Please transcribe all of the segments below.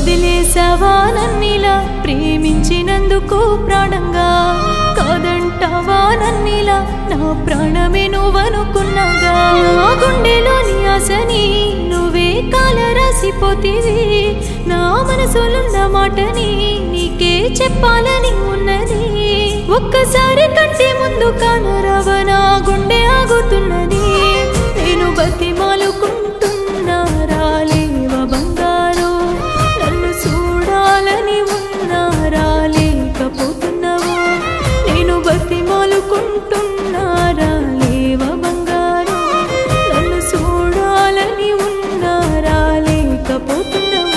వదిలేసావా నన్నిలా ప్రేమించినందుకు ప్రాణంగా కాదంటావా నన్నిలా నా ప్రాణమే నువ్వనుకున్నాగా నా గుండెలోని ఆశని నువ్వే కాల రాసిపోతీవి నా మనసులున్న మాటని నీకే చెప్పాలని ఉన్నది ఒక్కసారి కంటే ముందు కానరావ నా గుండె ఆగుతున్నది నేను బతిమాలుకుంటున్నా రాలేవ బంగారు నన్ను చూడాలని ఉన్నా రాలేకపోతున్నావా నేను బతిమాలుకుంటున్నా రాలేవ బంగారు నన్ను చూడాలని ఉన్నా రాలేకపోతున్నావా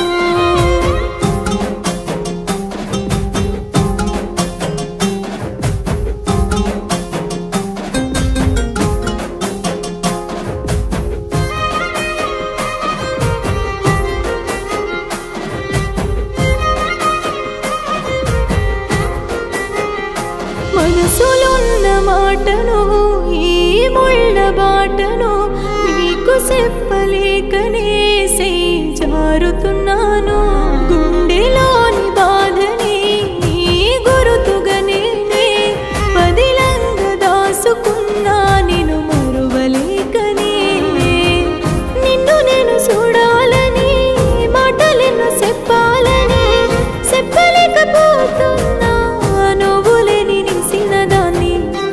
మనసులున్న మాటను ఈ ముళ్ళ బాటను నీకు చెప్పలేకనే సే జారుతున్నాను గుండెలోని బాధని నీ గురుతుగా నేనే పదిలంగ దాసుకున్నా నేను మరువలేకనే నిన్ను నేను చూడాలని మాటలెన్నో చెప్పాలని చెప్పలేకపోతున్నా నువ్వు లేని నిసిన దాన్ని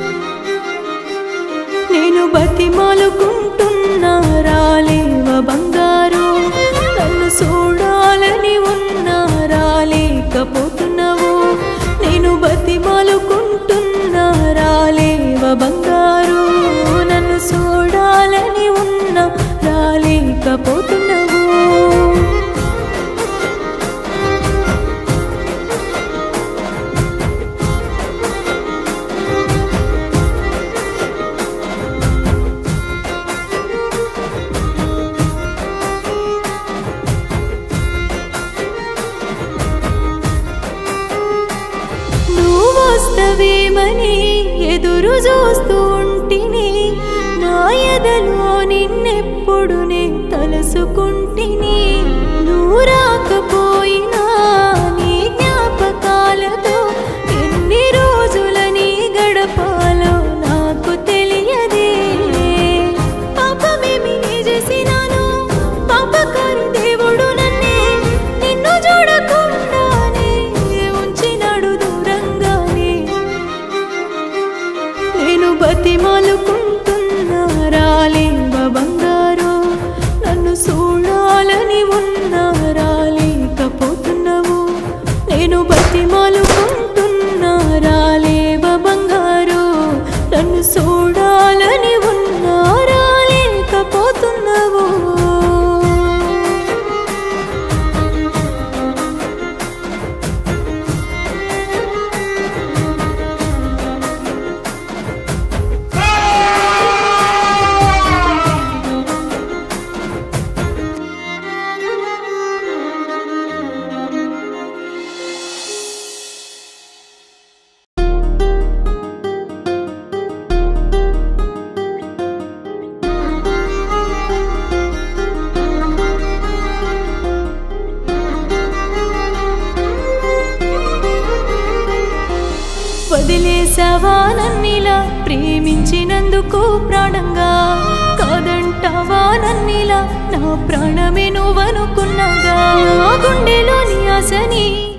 నేను బతిమాలుకుంటున్నా రాలేవ బంగారు నన్ను చూడాలని ఉన్నా రాలేకపోతున్నావు నేను బతిమాలుకుంటున్నా రాలేవ బంగారు నన్ను చూడాలని ఉన్నా రాలేకపోతున్నావు నువ్వు వస్తవేమని ఎదురు చూస్తూ ఉంటిని నా ఎదలో నిన్నెప్పుడు నే తలసుకుంటిని నువ్వు రాకపోయినా నీ జ్ఞాపకాలతో ఎన్ని రోజులని గడపాలో నాకు తెలియదే పాపమేమి నీ చేసినాను పాపకారి దేవుడు నన్నే నిన్ను చూడకుండానే ఉంచినాడు దూరంగానే నేను బతిమాలుకుంటున్నా రాలేవ బంగారు నన్ను చూడాలని ఉన్నా రాలేకపోతున్నావు నేను బతిమాలుకుంటున్నా రాలేవ బంగారు నన్ను చూడాలని ఉన్నా రాలేకపోతున్నావు వదిలేసావా నన్నిలా ప్రేమించినందుకు ప్రాణంగా కాదంటావా నన్నిలా నా ప్రాణమే నువ్వనుకున్నాగా నా గుండెలోని ఆశని